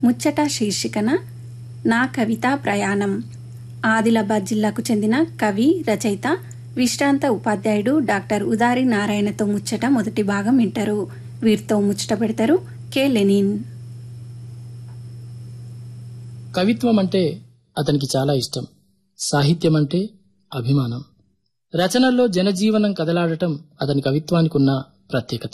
ముచ్చట శీర్షికన నా కవితా ప్రయాణం ఆదిలాబాద్ జిల్లాకు చెందిన కవి రచయిత విశ్రాంత ఉపాధ్యాయుడు డాక్టర్ ఉదారి నారాయణతో ముచ్చట మొదటి భాగం వింటారు వీరితో ముచ్చట పెడతారు కె లెనిన్ కవిత్వం అంటే అతనికి చాలా ఇష్టం సాహిత్యం అంటే అభిమానం రచనల్లో జనజీవనం కదలాడటం అతని కవిత్వానికి ఉన్న ప్రత్యేకత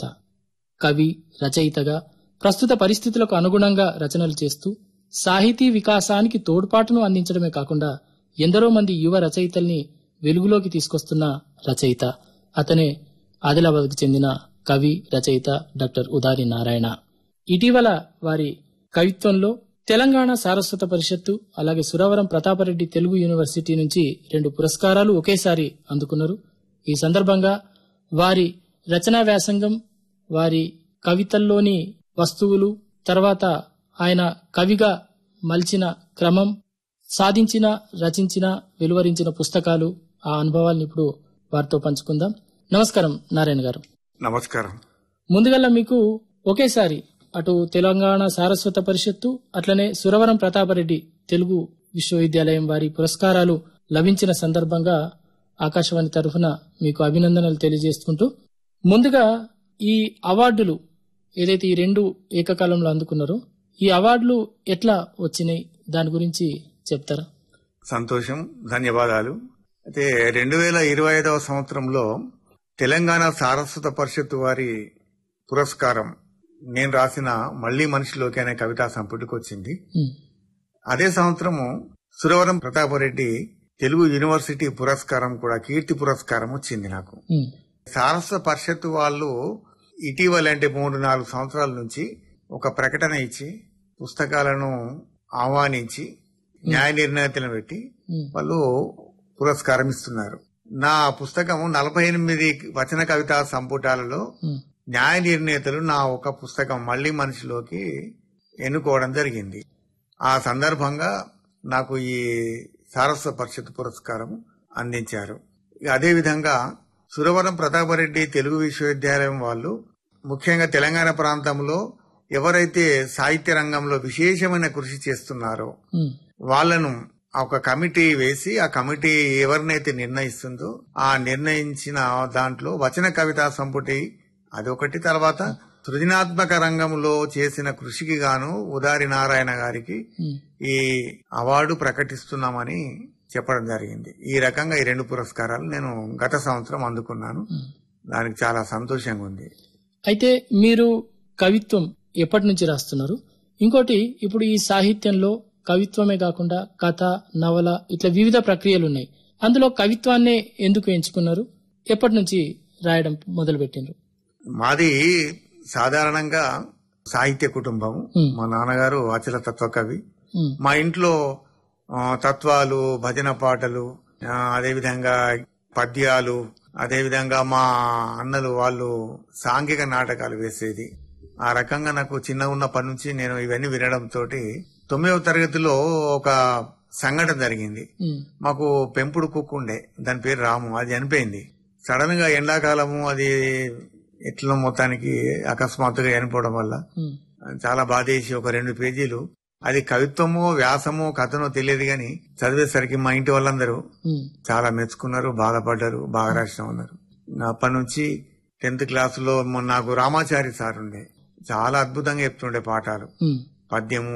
కవి రచయితగా ప్రస్తుత పరిస్థితులకు అనుగుణంగా రచనలు చేస్తూ సాహితీ వికాసానికి తోడ్పాటును అందించడమే కాకుండా ఎందరో మంది యువ రచయితల్ని వెలుగులోకి తీసుకొస్తున్న రచయిత అతనే ఆదిలాబాద్కు చెందిన కవి రచయిత డాక్టర్ ఉదారి నారాయణ ఇటీవల వారి కవిత్వంలో తెలంగాణ సారస్వత పరిషత్తు అలాగే సురవరం ప్రతాపరెడ్డి తెలుగు యూనివర్సిటీ నుంచి రెండు పురస్కారాలు ఒకేసారి అందుకున్నారు ఈ సందర్భంగా వారి రచనా వ్యాసంగం వారి కవితల్లోని వస్తువులు తర్వాత ఆయన కవిగా మలిచిన క్రమం సాధించిన రచించిన వెలువరించిన పుస్తకాలు ఆ అనుభవాలను ఇప్పుడు వారితో పంచుకుందాం నమస్కారం నారాయణ గారు నమస్కారం ముందుగల్లా మీకు ఒకేసారి అటు తెలంగాణ సారస్వత పరిషత్తు అట్లనే సురవరం ప్రతాపరెడ్డి తెలుగు విశ్వవిద్యాలయం వారి పురస్కారాలు లభించిన సందర్భంగా ఆకాశవాణి తరఫున మీకు అభినందనలు తెలియజేసుకుంటూ ముందుగా ఈ అవార్డులు ఏదైతే ఈ రెండు ఏకకాలంలో అందుకున్నారో ఈ అవార్డులు ఎట్లా వచ్చినాయి దాని గురించి చెప్తారా సంతోషం ధన్యవాదాలు అయితే రెండు వేల ఇరవై ఐదవ సంవత్సరంలో తెలంగాణ సారస్వత పరిషత్తు వారి పురస్కారం నేను రాసిన మళ్లీ మనిషిలోకి అనే కవితా సంపుటికి వచ్చింది ఉమ్, అదే సంవత్సరము సురవరం ప్రతాపరెడ్డి తెలుగు యూనివర్సిటీ పురస్కారం కూడా కీర్తి పురస్కారం వచ్చింది నాకు ఉమ్, సారస్వత పరిషత్తు వాళ్ళు ఇటీవల అంటే మూడు నాలుగు సంవత్సరాల నుంచి ఒక ప్రకటన ఇచ్చి పుస్తకాలను ఆహ్వానించి న్యాయ నిర్ణేతలను పెట్టి ఉమ్, వాళ్ళు పురస్కారం ఇస్తున్నారు నా పుస్తకం నలభై ఎనిమిది వచన కవితా సంపుటాలలో ఉమ్, న్యాయ నిర్ణేతలు నా ఒక పుస్తకం మళ్లీ మనిషిలోకి ఎన్నుకోవడం జరిగింది ఆ సందర్భంగా నాకు ఈ సారస్వ పరిషత్ పురస్కారం అందించారు ఇక అదే విధంగా సురవరం ప్రతాపరెడ్డి తెలుగు విశ్వవిద్యాలయం వాళ్ళు ముఖ్యంగా తెలంగాణ ప్రాంతంలో ఎవరైతే సాహిత్య రంగంలో విశేషమైన కృషి చేస్తున్నారో ఉమ్, వాళ్ళను ఒక కమిటీ వేసి ఆ కమిటీ ఎవరినైతే నిర్ణయిస్తుందో ఆ నిర్ణయించిన దాంట్లో వచన కవితా సంపుటి అదొకటి తర్వాత సృజనాత్మక రంగంలో చేసిన కృషికి గాను ఉదారి నారాయణ గారికి ఉమ్. ఈ అవార్డు ప్రకటిస్తున్నామని చెప్పడం జరిగింది ఈ రకంగా ఈ రెండు పురస్కారాలు నేను గత సంవత్సరం అందుకున్నాను దానికి చాలా సంతోషంగా ఉంది అయితే మీరు కవిత్వం ఎప్పటి నుంచి రాస్తున్నారు ఇంకోటి ఇప్పుడు ఈ సాహిత్యంలో కవిత్వమే కాకుండా కథ నవల ఇట్లా వివిధ ప్రక్రియలు ఉన్నాయి అందులో కవిత్వాన్నే ఎందుకు ఎంచుకున్నారు ఎప్పటి నుంచి రాయడం మొదలు పెట్టిండ్రు మాది సాధారణంగా సాహిత్య కుటుంబం Hmm. మా నాన్నగారు అచల తత్వ కవి ఉమ్, మా ఇంట్లో ఆ, తత్వాలు భజన పాటలు ఆ, అదేవిధంగా పద్యాలు అదేవిధంగా మా అన్నలు వాళ్ళు సాంఘిక నాటకాలు వేసేది ఆ రకంగా నాకు చిన్న ఉన్నప్పటి నుంచి నేను ఇవన్నీ వినడంతో తొమ్మిదవ తరగతిలో ఒక సంఘటన జరిగింది ఉమ్, మాకు పెంపుడు కుక్కు ఉండే దాని పేరు రాము అది చనిపోయింది సడన్ గా ఎండాకాలము అది ఎట్లా మొత్తానికి అకస్మాత్తుగా చనిపోవడం వల్ల ఉమ్, చాలా బాధేసి ఒక రెండు పేజీలు అది కవిత్వమో వ్యాసమో కథనో తెలియదు గాని చదివేసరికి మా ఇంటి వాళ్ళందరూ ఉమ్, చాలా మెచ్చుకున్నారు బాధపడ్డారు బాగా రాసిన ఉన్నారు ఇంకా అప్పటి నుంచి టెన్త్ క్లాసులో మొన్న నాకు రామాచారి సార్ ఉండే చాలా అద్భుతంగా చెప్తుండే పాఠాలు ఉమ్, పద్యము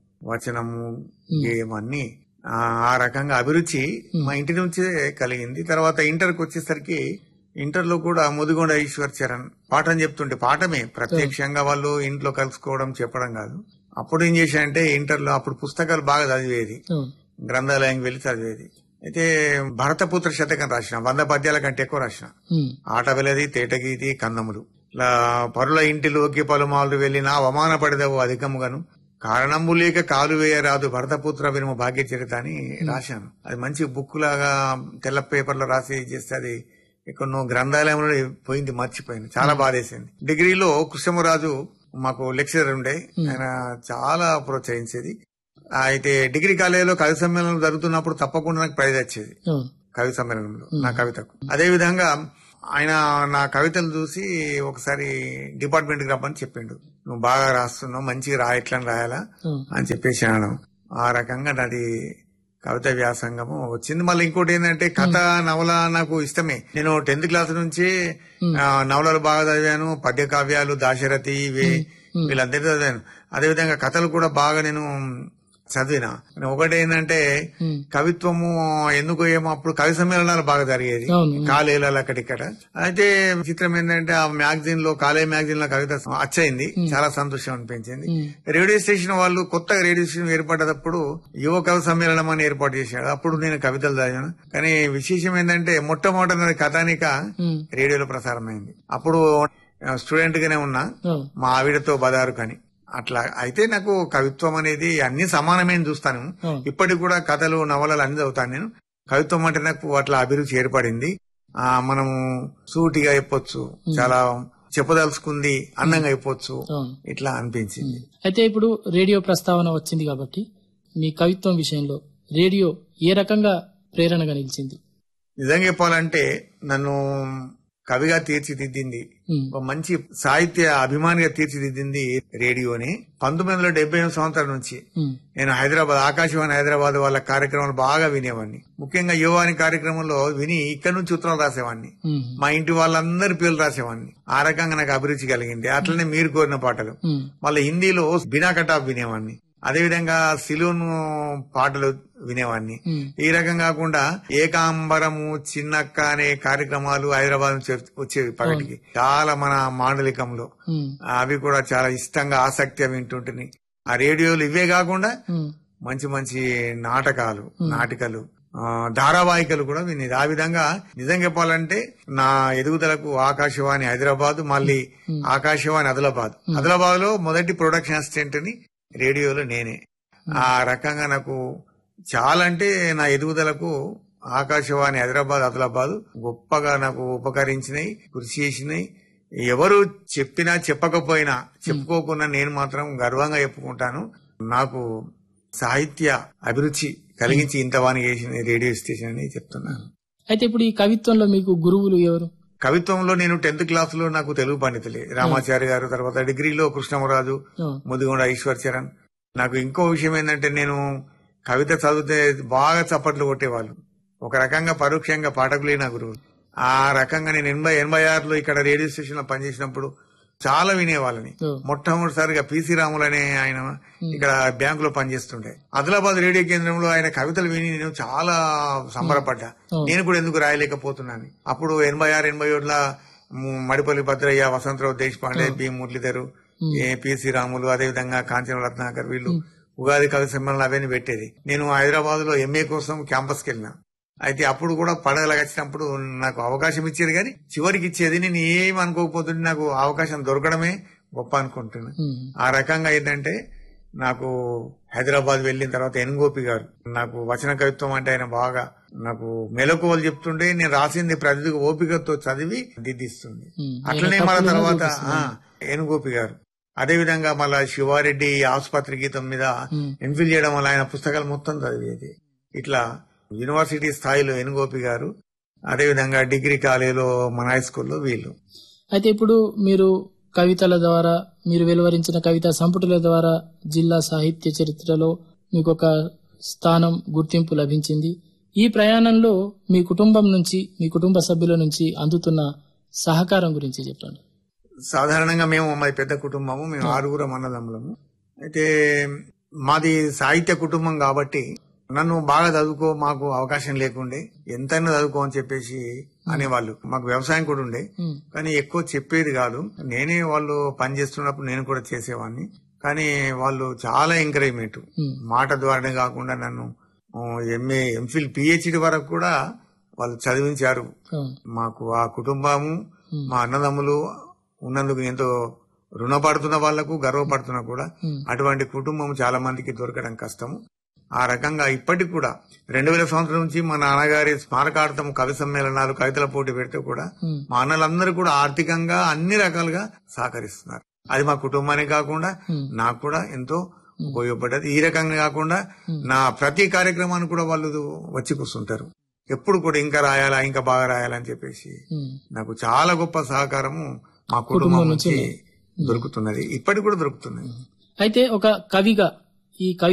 వచనము గేయం అన్ని ఆ ఆ రకంగా అభిరుచి మా ఇంటి నుంచే కలిగింది తర్వాత ఇంటర్కి వచ్చేసరికి ఇంటర్ లో కూడా ముదిగొండ ఈశ్వర్ చరణ్ పాఠం చెప్తుంటే పాఠమే ప్రత్యక్షంగా వాళ్ళు ఇంట్లో కలుసుకోవడం చెప్పడం కాదు అప్పుడు ఏం చేశానంటే ఇంటర్ లో అప్పుడు పుస్తకాలు బాగా చదివేది ఉమ్, గ్రంథాలయంకి వెళ్లి చదివేది అయితే భరతపుత్ర శతకం రాసిన వంద పద్యాల కంటే ఎక్కువ రాసిన ఉమ్, ఆట వెలది తేటగీతి కందములు ఇలా పరుల ఇంటిలోకి పలుమాలు వెళ్ళినా అవమానపడదవు అధికముగాను కారణము లేక కాలు వేయరాదు భరతపుత్ర వినుమ భాగ్య చరిత అని రాశాను అది మంచి బుక్ లాగా తెల్ల పేపర్లో రాసి చేస్తే అది ఎక్కడో గ్రంథాలయంలో పోయింది మర్చిపోయింది చాలా బాధేసింది డిగ్రీలో కృష్ణమరాజు మాకు లెక్చరర్ ఉండే ఆయన చాలా ప్రోత్సహించేది అయితే డిగ్రీ కాలేజీలో కవి సమ్మేళనం జరుగుతున్నప్పుడు తప్పకుండా నాకు ప్రైజ్ వచ్చేది ఉమ్, కవి సమ్మేళనంలో నా కవితకు అదే విధంగా ఆయన నా కవితలు చూసి ఒకసారి డిపార్ట్మెంట్ కి రమ్మని చెప్పిండు నువ్వు బాగా రాస్తున్నావు మంచిగా రా ఎట్లని రాయాలా ఉమ్, అని చెప్పేసి అనడం ఆ రకంగా నాది కవిత వ్యాసంగము వచ్చింది మళ్ళీ ఇంకోటి ఏంటంటే కథ నవల నాకు ఇష్టమే నేను టెన్త్ క్లాస్ నుంచి ఆ, నవలలు బాగా చదివాను పద్య కావ్యాలు దాశరథి ఇవి వీళ్ళందరితో చదివాను అదేవిధంగా కథలు కూడా బాగా నేను చదివిన ఒకటి ఏంటంటే ఉమ్, కవిత్వము ఎందుకు ఏమో అప్పుడు కవి సమ్మేళనాలు బాగా జరిగేది అవును. కాలేజీలలో అక్కడిక్కడ అయితే చిత్రం ఏంటంటే ఆ మ్యాగజైన్ లో కాలేజ్ మ్యాగజైన్ లో కవిత అచ్చయింది చాలా సంతోషం అనిపించింది ఉమ్, రేడియో స్టేషన్ వాళ్ళు కొత్తగా రేడియో స్టేషన్ ఏర్పడ్డప్పుడు యువ కవి సమ్మేళనం అని ఏర్పాటు చేశాడు అప్పుడు నేను కవితలు చదివాను కానీ విశేషం ఏంటంటే మొట్టమొదటి కథానిక ఉమ్, రేడియోలో ప్రసారమైంది అప్పుడు స్టూడెంట్ గానే ఉన్నా అవును. మా ఆవిడతో బదారు కానీ అట్లా అయితే నాకు కవిత్వం అనేది అన్ని సమానమైన చూస్తాను అవును. ఇప్పటికి కూడా కథలు నవలలు అన్ని చదువుతాను నేను కవిత్వం అంటే నాకు అట్లా అభిరుచి ఏర్పడింది ఆ మనము సూటిగా చెప్పొచ్చు చాలా చెప్పదలుచుకుంది అందంగా చెప్పొచ్చు అవును. ఇట్లా అనిపించింది అయితే ఇప్పుడు రేడియో ప్రస్తావన వచ్చింది కాబట్టి మీ కవిత్వం విషయంలో రేడియో ఏ రకంగా ప్రేరణగా నిలిచింది నిజంగా చెప్పాలంటే నన్ను కవిగా తీర్చిదిద్దింది ఉమ్, ఒక మంచి సాహిత్య అభిమానిగా తీర్చిదిద్దింది రేడియోని పంతొమ్మిది వందల డెబ్బై ఎనిమిది సంవత్సరాల నుంచి ఉమ్, నేను హైదరాబాద్ ఆకాశవాణి హైదరాబాద్ వాళ్ళ కార్యక్రమాలు బాగా వినేవాడిని ముఖ్యంగా యువాని కార్యక్రమంలో విని ఇక్కడ నుంచి ఉత్తరాలు రాసేవాడిని ఉమ్, మా ఇంటి వాళ్ళందరి పేర్లు రాసేవాడిని ఆ రకంగా నాకు అభిరుచి కలిగింది అట్లనే మీరు కోరిన పాటలు ఉమ్, మళ్ళీ హిందీలో బినా కటాఫ్ వినేవాడిని అదేవిధంగా సిలోన్ పాటలు వినేవాడిని ఉమ్, ఈ రకం కాకుండా ఏకాంబరము చిన్నక్క అనే కార్యక్రమాలు హైదరాబాద్ నుంచి వచ్చేవి పగటికి చాలా మన మాండలికంలో ఉమ్, అవి కూడా చాలా ఇష్టంగా ఆసక్తిగా వింటుంటుని ఆ రేడియోలు ఇవే కాకుండా ఉమ్, మంచి మంచి నాటకాలు నాటికలు ఆ, ధారావాహికలు కూడా వినేది ఆ విధంగా నిజం చెప్పాలంటే నా ఎదుగుదలకు ఆకాశవాణి హైదరాబాద్ మళ్ళీ ఆకాశవాణి ఆదిలాబాద్ ఆదిలాబాద్ లో మొదటి ప్రొడక్షన్ అసిస్టెంట్ ని రేడియోలో నేనే ఆ రకంగా నాకు చాలా అంటే నా ఎదుగుదలకు ఆకాశవాణి హైదరాబాద్ ఆదిలాబాద్ గొప్పగా నాకు ఉపకరించినాయి కృషి చేసినాయి ఎవరు చెప్పినా చెప్పకపోయినా చెప్పుకోకుండా నేను మాత్రం గర్వంగా చెప్పుకుంటాను నాకు సాహిత్య అభిరుచి కలిగించి ఇంతవాని చేసిన రేడియో స్టేషన్ అని చెప్తున్నాను అయితే ఇప్పుడు ఈ కవిత్వంలో మీకు గురువులు ఎవరు కవిత్వంలో నేను టెన్త్ క్లాస్ లో నాకు తెలుగు పండితులే రామాచారి గారు తర్వాత డిగ్రీలో కృష్ణమరాజు ఉమ్, ముదిగొండ ఈశ్వర్ చరణ్ నాకు ఇంకో విషయం ఏంటంటే నేను కవిత చదివితే బాగా చప్పట్లు కొట్టేవాళ్ళు ఒక రకంగా పరోక్షంగా పాఠకులే నా గురువు ఆ రకంగా నేను ఎనభై ఎనభై ఆరులో ఇక్కడ రేడియో స్టేషన్ లో పనిచేసినప్పుడు చాలా వినేవాళ్ళని ఉమ్, మొట్టమొదటిసారిగా పిసి రాములు అనే ఆయన ఇక్కడ బ్యాంకులో పనిచేస్తుండే ఆదిలాబాద్ రేడియో కేంద్రంలో ఆయన కవితలు విని నేను చాలా సంబరపడ్డా Hmm. నేను కూడా ఎందుకు రాయలేకపోతున్నాను అప్పుడు ఎనభై ఆరు ఎనభై ఏడుల Madipalli Bhadraiah Vasantharao Deshpande B Muralidhar A PC Ramulu అదేవిధంగా కాంచన రత్నాకర్ వీళ్ళు ఉగాది కవి సమ్మేళనం అవన్నీ పెట్టేది నేను హైదరాబాద్ లో ఎంఏ కోసం క్యాంపస్కి వెళ్ళినా అయితే అప్పుడు కూడా పండగలకు వచ్చినప్పుడు నాకు అవకాశం ఇచ్చేది కానీ చివరికి ఇచ్చేది నేను ఏం అనుకోకపోతుంటే నాకు అవకాశం దొరకడమే గొప్ప అనుకుంటున్నా ఉమ్, ఆ రకంగా ఏంటంటే నాకు హైదరాబాద్ వెళ్ళిన తర్వాత ఎన్గోపి గారు నాకు వచన కవిత్వం అంటే ఆయన బాగా నాకు మెలకువలు చెప్తుంటే నేను రాసింది ప్రతి ఓపికతో చదివి దిద్దిస్తుంది ఉమ్. అట్లనే ఆయన మన తప్పులను తర్వాత చూపిస్తున్నాడు. ఆ, ఎనుగోపి గారు అదే విధంగా మళ్ళా శివారెడ్డి ఆసుపత్రి గీతం మీద ఉమ్, ఎంఫిల్ చేయడం వల్ల ఆయన పుస్తకాలు మొత్తం చదివేది ఇట్లా యూనివర్సిటీ స్థాయిలో ఎనుగోపి గారు అదే విధంగా డిగ్రీ కాలేజీలో మన హై స్కూల్లో వీళ్ళు అయితే ఇప్పుడు మీరు కవితల ద్వారా మీరు వెలువరించిన కవితా సంపుటుల ద్వారా జిల్లా సాహిత్య చరిత్రలో మీకు ఒక స్థానం గుర్తింపు లభించింది ఈ ప్రయాణంలో మీ కుటుంబం నుంచి మీ కుటుంబ సభ్యుల నుంచి అందుతున్న సహకారం గురించి చెప్పండి సాధారణంగా మేము మాది పెద్ద కుటుంబము మేము ఆరుగురం అన్నదమ్ములము అయితే మాది సాహిత్య కుటుంబం కాబట్టి నన్ను బాగా చదువుకో మాకు అవకాశం లేకుండే ఎంతైనా చదువుకో అని చెప్పేసి అనేవాళ్ళు మాకు వ్యవసాయం కూడా ఉండే ఉమ్, కానీ ఎక్కువ చెప్పేది కాదు నేనే వాళ్ళు పని చేస్తున్నప్పుడు నేను కూడా చేసేవాడిని కానీ వాళ్ళు చాలా ఎంకరేజ్మెంట్ ఉమ్, మాట ద్వారానే కాకుండా నన్ను ఎంఏ ఎంఫిల్ పిహెచ్డి వరకు కూడా వాళ్ళు చదివించారు అవును. మాకు ఆ కుటుంబము ఉమ్, మా అన్నదమ్ములు ఉన్నందుకు ఎంతో రుణపడుతున్న వాళ్లకు గర్వపడుతున్నా కూడా ఉమ్, అటువంటి కుటుంబం చాలా మందికి దొరకడం కష్టము ఆ రకంగా ఇప్పటికి కూడా రెండు వేల సంవత్సరం నుంచి మా నాన్నగారి స్మారకార్థం కవి సమ్మేళనాలు కవితల పోటీ పెడితే కూడా ఉమ్, మా అన్నలందరూ కూడా ఆర్థికంగా అన్ని రకాలుగా సహకరిస్తున్నారు అది మా కుటుంబానికి కాకుండా ఉమ్, నాకు కూడా ఎంతో ఉపయోగపడ్డది ఈ రకంగా కాకుండా నా ప్రతి కార్యక్రమాన్ని కూడా వాళ్ళు వచ్చి కూర్చుంటారు ఎప్పుడు కూడా ఇంకా రాయాలా ఇంకా బాగా రాయాలని చెప్పేసి ఉమ్. నాకు చాలా గొప్ప సహకారము మా కుటుంబం కుటుంబం నుంచి నుంచి దొరుకుతున్నది ఇప్పటికి కూడా దొరుకుతున్నది అయితే ఒక కవిగా ఈ కవి